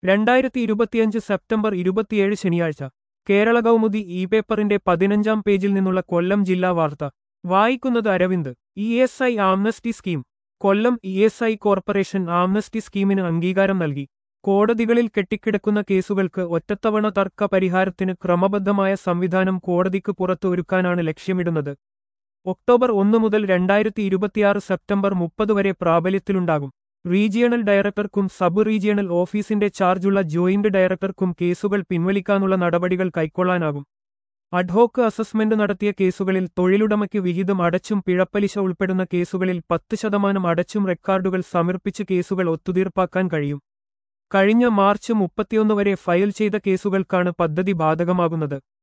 രണ്ടായിരത്തി ഇരുപത്തിയഞ്ച് സെപ്റ്റംബർ ഇരുപത്തിയേഴ് ശനിയാഴ്ച കേരള കൗമുദി ഇ പേപ്പറിന്റെ പതിനഞ്ചാം പേജിൽ നിന്നുള്ള കൊല്ലം ജില്ലാ വാർത്ത വായിക്കുന്നത് Aravind E S I amnesty scheme Kollam E S I corporation amnesty സ്കീമിന് അംഗീകാരം നൽകി കോടതികളിൽ കെട്ടിക്കിടക്കുന്ന കേസുകൾക്ക് ഒറ്റത്തവണ തർക്ക പരിഹാരത്തിന് ക്രമബദ്ധമായ സംവിധാനം കോടതിക്ക് പുറത്ത് ഒരുക്കാനാണ് ലക്ഷ്യമിടുന്നത് ഒക്ടോബർ ഒന്ന് മുതൽ രണ്ടായിരത്തി ഇരുപത്തിയാറ് സെപ്റ്റംബർ മുപ്പത് വരെ പ്രാബല്യത്തിലുണ്ടാകും റീജിയണൽ ഡയറക്ടർക്കും സബ് റീജിയണൽ ഓഫീസിന്റെ ചാർജുള്ള ജോയിന്റ് ഡയറക്ടർക്കും കേസുകൾ പിൻവലിക്കാനുള്ള നടപടികൾ കൈക്കൊള്ളാനാകും അഡ്ഹോക്ക് അസസ്മെന്റ് നടത്തിയ കേസുകളിൽ തൊഴിലുടമയ്ക്ക് വിഹിതം അടച്ചും പിഴപ്പലിശ ഉൾപ്പെടുന്ന കേസുകളിൽ പത്ത് ശതമാനം അടച്ചും റെക്കോർഡുകൾ സമർപ്പിച്ച് കേസുകൾ ഒത്തുതീർപ്പാക്കാൻ കഴിയും കഴിഞ്ഞ മാർച്ച് മുപ്പത്തിയൊന്ന് വരെ ഫയൽ ചെയ്ത കേസുകൾക്കാണ് പദ്ധതി ബാധകമാകുന്നത്